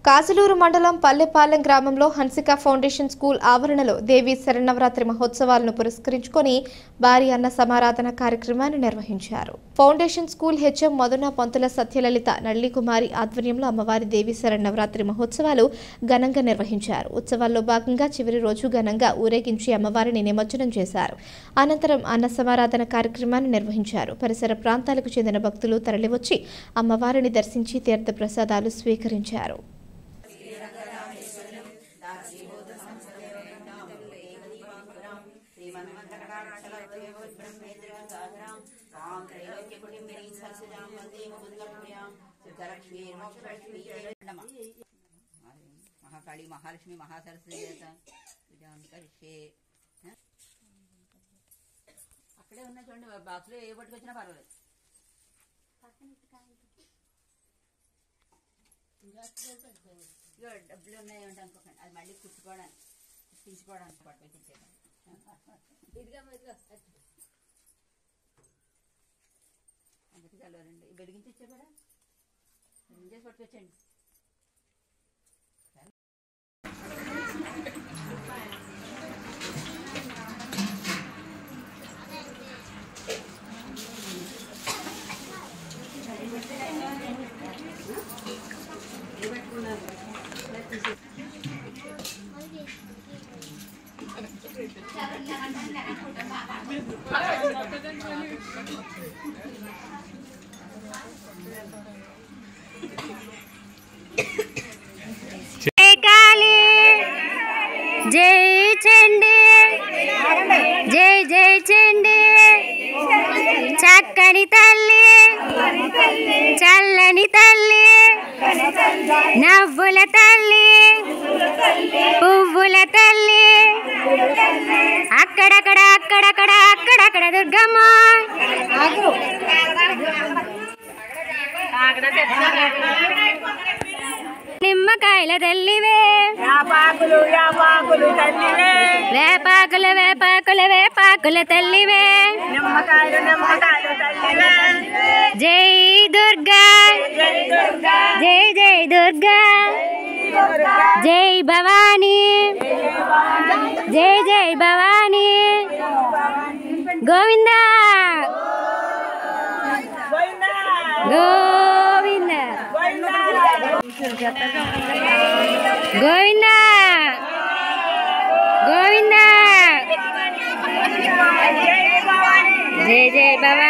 కాసులూరు మండలం పల్లెపాలెం గ్రామంలో Hansika foundation school ఆవరణలో దేవి శరణవరాత్రి మహోత్సవాలను పురస్కరించుకొని భారీ అన్న సమారాధన కార్యక్రమాన్ని నిర్వహించారు foundation school HM Madhuna Pantula Satyalalitha Nallikumari ఆధ్వర్యంలో అమ్మవారి దేవి శరణవరాత్రి మహోత్సవాలు ఘనంగా నిర్వహించారు ఉత్సవాల్లో భాగంగా చివరి రోజు ఘనంగా ఊరేగించి అమ్మవారిని నిమజ్జనం చేశారు అనంతరం అన్న సమారాధన కార్యక్రమాన్ని నిర్వహించారు పరిసర ప్రాంతాలకు చెందిన భక్తులు తరలివచ్చి అమ్మవారిని దర్శించి తీర్థ ప్రసాదాలు స్వీకరించారు మహాకాళి మహాలక్ష్మి మహాసరస్వతి దేవత పూజాం కరిష్యే హ? అక్కడే ఉన్నా చూడండి బాక్స్లో ఏ పట్టుకొచ్చినా పర్వాలేదు ఇగో డబ్బులు ఉన్నాయి అంటే అనుకోకండి అది మళ్ళీ కుట్టుకోవడానికి తీసుకోవడానికి పట్టుకొచ్చి ఇచ్చేయడం అందుకే చల్లవారండి వెలిగించి ఇచ్చే కూడా వెలిగించేసి పట్టుకొచ్చండి జై కాళీ జై చండి జై జై చండి చక్కని తల్లి చల్లని తల్లి నవ్వుల తల్లి పువ్వుల తల్లి అక్కడక్కడ అక్కడక్కడ అక్కడక్కడ దుర్గమ్మ నిమ్మకాయల తల్లివే యాపాకులు యాపాకులు తల్లివే వేపాకుల వేపాకుల వేపాకుల తల్లివే నిమ్మకాయలు నిమ్మకాయలు తల్లివే జై దుర్గా జై జై దుర్గా జై భవానీ జై జై భవానీ గోవింద గోవింద గోవింద గోవింద జై జై భవానీ